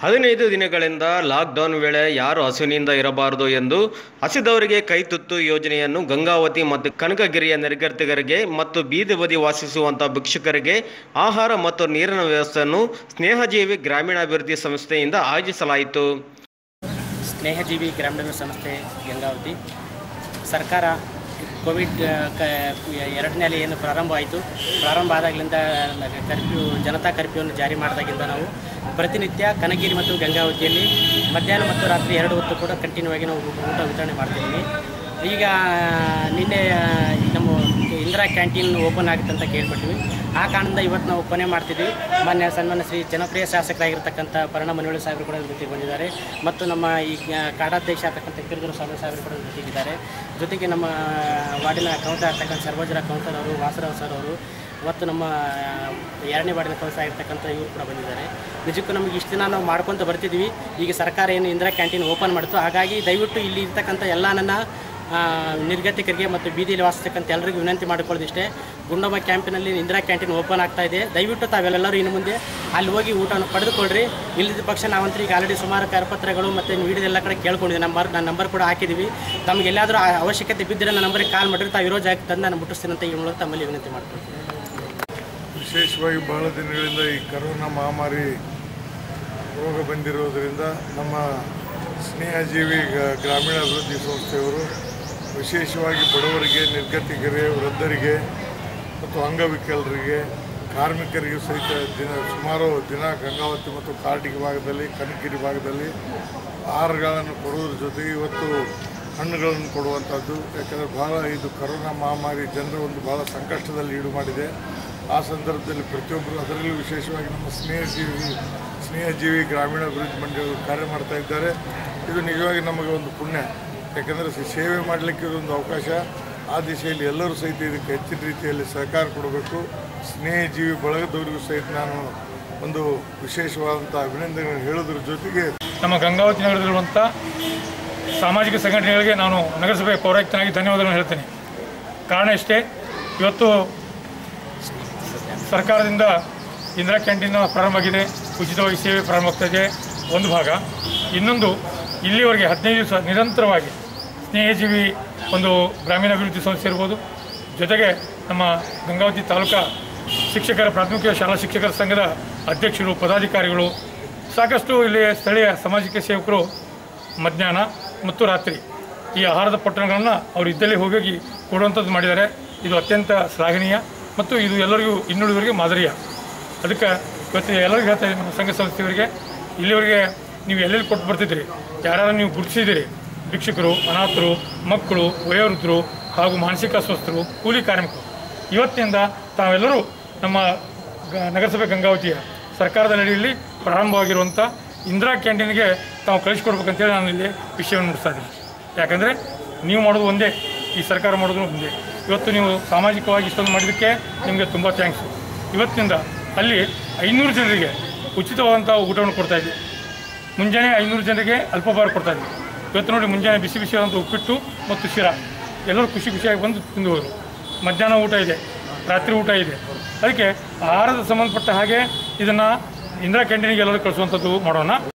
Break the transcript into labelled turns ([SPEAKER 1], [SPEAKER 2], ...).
[SPEAKER 1] ಹದಿನೈದು ದಿನಗಳಿಂದ ಲಾಕ್ಡೌನ್ ವೇಳೆ ಯಾರು ಹಸುವಿನಿಂದ ಇರಬಾರದು ಎಂದು ಹಸಿದವರಿಗೆ ಕೈತುತ್ತು ಯೋಜನೆಯನ್ನು ಗಂಗಾವತಿ ಮತ್ತು ಕನಕಗಿರಿಯ ನಿರ್ಗತಿಕರಿಗೆ ಮತ್ತು ಬೀದಿ ಬದಿ ವಾಸಿಸುವಂಥ ಭಿಕ್ಷುಕರಿಗೆ ಆಹಾರ ಮತ್ತು ನೀರಿನ ವ್ಯವಸ್ಥೆಯನ್ನು ಸ್ನೇಹಜೀವಿ ಗ್ರಾಮೀಣಾಭಿವೃದ್ಧಿ ಸಂಸ್ಥೆಯಿಂದ ಆಯೋಜಿಸಲಾಯಿತು
[SPEAKER 2] ಸ್ನೇಹಜೀವಿ ಗ್ರಾಮೀಣ ಸಂಸ್ಥೆ ಗಂಗಾವತಿ ಸರ್ಕಾರ ಕೋವಿಡ್ ಆ, ಕ ಎರಡನೇ ಅಲೆ ಏನು ಪ್ರಾರಂಭ ಆಯಿತು ಪ್ರಾರಂಭ ಆದಾಗಲಿಂದ ಕರ್ಫ್ಯೂ ಜನತಾ ಕರ್ಫ್ಯೂವನ್ನು ಜಾರಿ ಮಾಡಿದಾಗಿಂದ ನಾವು ಪ್ರತಿನಿತ್ಯ ಕನಗಿರಿ ಮತ್ತು ಗಂಗಾವತಿಯಲ್ಲಿ ಮಧ್ಯಾಹ್ನ ಮತ್ತು ರಾತ್ರಿ ಎರಡು ಹೊತ್ತು ಕೂಡ ಕಂಟಿನ್ಯೂ ಆಗಿ ನಾವು ಊಟ ವಿತರಣೆ ಮಾಡ್ತಿದ್ದೀವಿ ಈಗ ನಿನ್ನೆ ಆ, ಈ ನಮ್ಮ ಇಂದಿರಾ ಕ್ಯಾಂಟೀನ್ ಓಪನ್ ಆಗುತ್ತೆ ಅಂತ ಕೇಳ್ಬಿಟ್ಟಿವಿ ಆ ಕಾರಣದಿಂದ ಇವತ್ತು ನಾವು ಕೊನೆ ಮಾಡ್ತಿದ್ವಿ ಮಾನ್ಯ ಸನ್ಮಾನ್ಯ ಶ್ರೀ ಜನಪ್ರಿಯ ಶಾಸಕರಾಗಿರ್ತಕ್ಕಂಥ ಪರಿಣ ಮನವಳ್ಳಿ ಸಾಹೇಬರು ಕೂಡ ಜೊತೆಗೆ ಬಂದಿದ್ದಾರೆ ಮತ್ತು ನಮ್ಮ ಈ ಗ- ಕಾಡಾಧ್ಯಕ್ಷ ಆಗ್ತಕ್ಕಂಥ ಕಿರಿದರು ಸ್ವಾಮಿ ಸಾಹೇಬರು ಕೂಡ ಜೊತೆಗಿದ್ದಾರೆ ಜೊತೆಗೆ ನಮ್ಮ ವಾರ್ಡಿನ ಕೌನ್ಸಲರ್ ಆಗ್ತಕ್ಕಂಥ ಸರ್ವೋಜರ ಕೌನ್ಸಲರ್ ಅವರು ವಾಸರಾವ್ ಸರ್ ಅವರು ಮತ್ತು ನಮ್ಮ ಎರಡನೇ ವಾರ್ಡಿನ ಕೌನ್ಸಲರ್ ಆಗಿರ್ತಕ್ಕಂಥ ಇವರು ಕೂಡ ಬಂದಿದ್ದಾರೆ ನಿಜಕ್ಕೂ ನಮಗೆ ಇಷ್ಟು ದಿನ ನಾವು ಮಾಡ್ಕೊತ ಬರ್ತಿದ್ವಿ ಈಗ ಸರ್ಕಾರ ಏನು ಇಂದಿರಾ ಕ್ಯಾಂಟೀನ್ ಓಪನ್ ಮಾಡಿತು ಹಾಗಾಗಿ ದಯವಿಟ್ಟು ಇಲ್ಲಿ ಇರ್ತಕ್ಕಂಥ ಎಲ್ಲ ನನ್ನ ಆ, ನಿರ್ಗತಿಕರಿಗೆ ಮತ್ತು ಬೀದಿಯಲ್ಲಿ ವಾಸಿಸ್ತಕ್ಕಂಥ ಎಲ್ಲರಿಗೂ ವಿನಂತಿ ಮಾಡಿಕೊಳ್ಳೋದಿಷ್ಟೇ ಗುಂಡಮ್ಮ ಕ್ಯಾಂಪಿನಲ್ಲಿ ಇಂದಿರಾ ಕ್ಯಾಂಟೀನ್ ಓಪನ್ ಆಗ್ತಾ ಇದೆ ದಯವಿಟ್ಟು ತಾವೆಲ್ಲರೂ ಇನ್ನು ಮುಂದೆ ಅಲ್ಲಿ ಹೋಗಿ ಊಟವನ್ನು ಪಡೆದುಕೊಳ್ಳ್ರಿ ಇಲ್ಲದ ಪಕ್ಷ ನಾವಂತೂ ಈಗ ಆಲ್ರೆಡಿ ಸುಮಾರು ಕರಪತ್ರಗಳು ಮತ್ತು ವಿಡಿಯೋ ಎಲ್ಲ ಕಡೆ ಕೇಳ್ಕೊಂಡಿದ್ದೀವಿ ನಂಬರ್ ನನ್ನ ನಂಬರ್ ಕೂಡ ಹಾಕಿದ್ದೀವಿ ತಮಗೆ ಎಲ್ಲಾದರೂ ಆ ಅವಶ್ಯಕತೆ ಬಿದ್ದರೆ ನನ್ನ ನಂಬರಿಗೆ ಕಾಲ್ ಮಾಡಿರಿ ತಾವು ಇರೋ ಜಾಗಕ್ಕೆ ತಂದು ನಾನು ಮುಟ್ಟಿಸ್ತೀನಿ ಅಂತ ಈ ಮೂಲಕ ತಮ್ಮಲ್ಲಿ ವಿನಂತಿ ಮಾಡ್ಕೊಳ್ತೀನಿ
[SPEAKER 3] ವಿಶೇಷವಾಗಿ ಬಹಳ ದಿನಗಳಿಂದ ಈ ಕರೋನಾ ಮಹಾಮಾರಿ ರೋಗ ಬಂದಿರೋದರಿಂದ ನಮ್ಮ ಸ್ನೇಹಜೀವಿ ಗ- ಗ್ರಾಮೀಣಾಭಿವೃದ್ಧಿ ಸಂಸ್ಥೆಯವರು ವಿಶೇಷವಾಗಿ ಬಡವರಿಗೆ ನಿರ್ಗತಿಕರಿಗೆ ವೃದ್ಧರಿಗೆ ಮತ್ತು ಅಂಗವಿಕಲರಿಗೆ ಕಾರ್ಮಿಕರಿಗೂ ಸಹಿತ ದಿನ ಸುಮಾರು ದಿನ ಗಂಗಾವತಿ ಮತ್ತು ಕಾರ್ಟಿಗೆ ಭಾಗದಲ್ಲಿ ಕನಕಿರಿ ಭಾಗದಲ್ಲಿ ಆಹಾರಗಳನ್ನು ಕೊಡುವುದ್ರ ಜೊತೆಗೆ ಇವತ್ತು ಹಣ್ಣುಗಳನ್ನು ಕೊಡುವಂಥದ್ದು ಯಾಕಂದರೆ ಬಹಳ ಇದು ಕರೋನಾ ಮಹಾಮಾರಿ ಜನರ ಒಂದು ಬಹಳ ಸಂಕಷ್ಟದಲ್ಲಿ ಈಡು ಮಾಡಿದೆ ಆ ಸಂದರ್ಭದಲ್ಲಿ ಪ್ರತಿಯೊಬ್ಬರು ಅದರಲ್ಲೂ ವಿಶೇಷವಾಗಿ ನಮ್ಮ ಸ್ನೇಹಜೀವಿ ಸ್ನೇಹಜೀವಿ ಗ್ರಾಮೀಣಾಭಿವೃದ್ಧಿ ಮಂಡಳಿಗಳು ಕಾರ್ಯ ಮಾಡ್ತಾ ಇದ್ದಾರೆ ಇದು ನಿಜವಾಗಿ ನಮಗೆ ಒಂದು ಪುಣ್ಯ ಯಾಕಂದರೆ ಸ- ಸೇವೆ ಮಾಡಲಿಕ್ಕೆ ಇದೊಂದು ಅವಕಾಶ ಆ ದಿಶೆಯಲ್ಲಿ ಎಲ್ಲರೂ ಸಹಿತ ಇದಕ್ಕೆ ಹೆಚ್ಚಿನ ರೀತಿಯಲ್ಲಿ ಸಹಕಾರ ಕೊಡಬೇಕು ಸ್ನೇಹಜೀವಿ ಬಳಗದವರಿಗೂ ಸಹಿತ ನಾನು ಒಂದು ವಿಶೇಷವಾದಂಥ ಅಭಿನಂದನೆಗಳನ್ನು ಹೇಳೋದ್ರ ಜೊತೆಗೆ
[SPEAKER 4] ನಮ್ಮ ಗಂಗಾವತಿ ನಗರದಲ್ಲಿರುವಂಥ ಸಾಮಾಜಿಕ ಸಂಘಟನೆಗಳಿಗೆ ನಾನು ನಗರಸಭೆ ಪೌರಾಯುಕ್ತನಾಗಿ ಧನ್ಯವಾದಗಳನ್ನು ಹೇಳ್ತೇನೆ ಕಾರಣ ಇಷ್ಟೇ ಇವತ್ತು ಸರ್ಕಾರದಿಂದ ಇಂದಿರಾ ಕ್ಯಾಂಟೀನ್ ಪ್ರಾರಂಭ ಆಗಿದೆ ಉಚಿತವಾಗಿ ಸೇವೆ ಪ್ರಾರಂಭ ಆಗ್ತಾ ಇದೆ ಒಂದು ಭಾಗ ಇನ್ನೊಂದು ಇಲ್ಲಿವರೆಗೆ ಹದಿನೈದು ದಿವಸ ನಿರಂತರವಾಗಿ ಸ್ನೇಹಜೀವಿ ಒಂದು ಗ್ರಾಮೀಣಾಭಿವೃದ್ಧಿ ಸಂಸ್ಥೆ ಇರ್ಬೋದು ಜೊತೆಗೆ ನಮ್ಮ ಗಂಗಾವತಿ ತಾಲೂಕಾ ಶಿಕ್ಷಕರ ಪ್ರಾಥಮಿಕ ಶಾಲಾ ಶಿಕ್ಷಕರ ಸಂಘದ ಅಧ್ಯಕ್ಷರು ಪದಾಧಿಕಾರಿಗಳು ಸಾಕಷ್ಟು ಇಲ್ಲಿ ಸ್ಥಳೀಯ ಸಾಮಾಜಿಕ ಸೇವಕರು ಮಧ್ಯಾಹ್ನ ಮತ್ತು ರಾತ್ರಿ ಈ ಆಹಾರದ ಪೊಟ್ಟಣಗಳನ್ನು ಅವರು ಇದ್ದಲ್ಲಿ ಹೋಗಿ ಕೊಡುವಂಥದ್ದು ಮಾಡಿದ್ದಾರೆ ಇದು ಅತ್ಯಂತ ಶ್ಲಾಘನೀಯ ಮತ್ತು ಇದು ಎಲ್ಲರಿಗೂ ಇನ್ನುಳಿದವರಿಗೆ ಮಾದರಿಯ ಅದಕ್ಕೆ ಇವತ್ತು ಎಲ್ಲರಿಗೂ ಹೇಳ್ತಾ ಇದ್ದೀನಿ ನಮ್ಮ ಸಂಘ ಸಂಸ್ಥೆಯವರಿಗೆ ಇಲ್ಲಿವರೆಗೆ ನೀವು ಎಲ್ಲೆಲ್ಲಿ ಕೊಟ್ಟು ಬರ್ತಿದ್ದೀರಿ ಯಾರ್ಯಾರು ನೀವು ಗುರುತಿಸಿದ್ದೀರಿ ಭಿಕ್ಷುಕರು ಅನಾಥರು ಮಕ್ಕಳು ವಯೋವೃದ್ಧರು ಹಾಗೂ ಮಾನಸಿಕ ಅಸ್ವಸ್ಥರು ಕೂಲಿ ಕಾರ್ಮಿಕರು ಇವತ್ತಿನಿಂದ ತಾವೆಲ್ಲರೂ ನಮ್ಮ ಗ- ನಗರಸಭೆ ಗಂಗಾವತಿಯ ಸರ್ಕಾರದ ನಡೆಯಲ್ಲಿ ಪ್ರಾರಂಭವಾಗಿರುವಂಥ ಇಂದಿರಾ ಕ್ಯಾಂಟೀನ್ಗೆ ತಾವು ಕಳಿಸ್ಕೊಡ್ಬೇಕಂತೇಳಿ ನಾನು ಇಲ್ಲಿ ವಿಷಯವನ್ನು ಮುಡಿಸ್ತಾ ಇದ್ದೀನಿ ಯಾಕಂದರೆ ನೀವು ಮಾಡೋದು ಒಂದೇ ಈ ಸರ್ಕಾರ ಮಾಡೋದು ಒಂದೇ ಇವತ್ತು ನೀವು ಸಾಮಾಜಿಕವಾಗಿ ಇಷ್ಟೊಂದು ಮಾಡಿದ್ದಕ್ಕೆ ನಿಮಗೆ ತುಂಬ ಥ್ಯಾಂಕ್ಸು ಇವತ್ತಿನಿಂದ ಅಲ್ಲಿ ಐನೂರು ಜನರಿಗೆ ಉಚಿತವಾದಂಥ ಊಟವನ್ನು ಕೊಡ್ತಾ ಇದ್ವಿ ಮುಂಜಾನೆ ಐನೂರು ಜನರಿಗೆ ಅಲ್ಪಭಾರ ಕೊಡ್ತಾ ಇದ್ವಿ ಇವತ್ತು ನೋಡಿ ಮುಂಜಾನೆ ಬಿಸಿ ಬಿಸಿಯಾದಂಥ ಉಪ್ಪಿಟ್ಟು ಮತ್ತು ಶಿರಾ ಎಲ್ಲರೂ ಖುಷಿ ಖುಷಿಯಾಗಿ ಬಂದು ತಿಂದು ಹೋದರು ಮಧ್ಯಾಹ್ನ ಊಟ ಇದೆ ರಾತ್ರಿ ಊಟ ಇದೆ ಅದಕ್ಕೆ ಆಹಾರದ ಸಂಬಂಧಪಟ್ಟ ಹಾಗೆ ಇದನ್ನು ಇಂದಿರಾ ಕ್ಯಾಂಟೀನಿಗೆ ಎಲ್ಲರೂ ಕಳಿಸುವಂಥದ್ದು ಮಾಡೋಣ